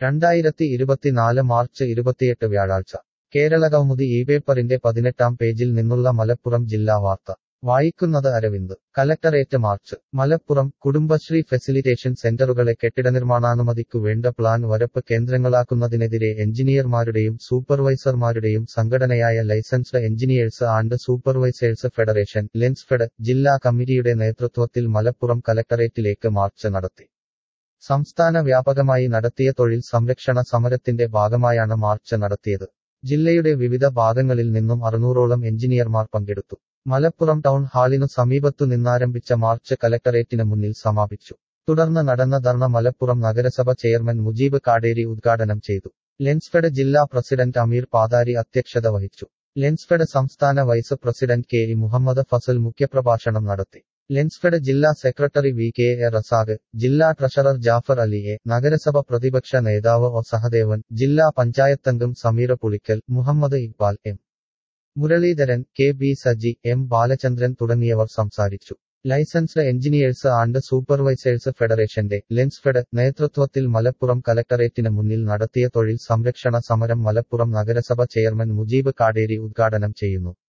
രണ്ടായിരത്തി ഇരുപത്തിനാല് മാർച്ച് ഇരുപത്തിയെട്ട് വ്യാഴാഴ്ച കേരള കൗമുദി ഈ പേപ്പറിന്റെ പതിനെട്ടാം പേജിൽ നിന്നുള്ള മലപ്പുറം ജില്ലാ വാർത്ത വായിക്കുന്നത് Aravind collectorate march Malappuram Kudumbashree facilitation സെന്ററുകളെ കെട്ടിടനിർമ്മാണാനുമതിക്കു വേണ്ട പ്ലാൻ വരപ്പ് കേന്ദ്രങ്ങളാക്കുന്നതിനെതിരെ എഞ്ചിനീയർമാരുടെയും സൂപ്പർവൈസർമാരുടെയും സംഘടനയായ licensed engineers and supervisors federation Lensfed ജില്ലാ കമ്മിറ്റിയുടെ നേതൃത്വത്തിൽ മലപ്പുറം കലക്ടറേറ്റിലേക്ക് മാർച്ച് നടത്തി സംസ്ഥാന വ്യാപകമായി നടത്തിയ തൊഴിൽ സംരക്ഷണ സമരത്തിന്റെ ഭാഗമായാണ് മാർച്ച് നടത്തിയത് ജില്ലയുടെ വിവിധ ഭാഗങ്ങളിൽ നിന്നും അറുന്നൂറോളം എഞ്ചിനീയർമാർ പങ്കെടുത്തു മലപ്പുറം ടൗൺ ഹാളിനു സമീപത്തു നിന്നാരംഭിച്ച മാർച്ച് കലക്ടറേറ്റിന് മുന്നിൽ സമാപിച്ചു തുടർന്ന് നടന്ന ധർണ മലപ്പുറം നഗരസഭ ചെയർമാൻ മുജീബ് കാടേരി ഉദ്ഘാടനം ചെയ്തു ലെൻസ്ഫെഡ് ജില്ലാ പ്രസിഡന്റ് അമീർ പാതാരി അധ്യക്ഷത വഹിച്ചു ലെൻസ്ഫെഡ് സംസ്ഥാന vice president K E Muhammad Fazal മുഖ്യപ്രഭാഷണം നടത്തി ലെൻസ്ഫെഡ് ജില്ലാ secretary V K A Razak ജില്ലാ ട്രഷറർ ജാഫർ അലി എ നഗരസഭ പ്രതിപക്ഷ നേതാവ് ഒ സഹദേവൻ ജില്ലാ പഞ്ചായത്തംഗം Sameera Pulikkal Muhammad Iqbal M Muralidharan K B Saji M Balachandran തുടങ്ങിയവർ സംസാരിച്ചു ലൈസൻസ്ഡ് എഞ്ചിനീയേഴ്സ് ആൻഡ് സൂപ്പർവൈസേഴ്സ് ഫെഡറേഷന്റെ ലെൻസ്ഫെഡ് നേതൃത്വത്തിൽ മലപ്പുറം കലക്ടറേറ്റിന് മുന്നിൽ നടത്തിയ തൊഴിൽ സംരക്ഷണ സമരം മലപ്പുറം നഗരസഭ ചെയർമാൻ മുജീബ് കാടേരി ഉദ്ഘാടനം ചെയ്യുന്നു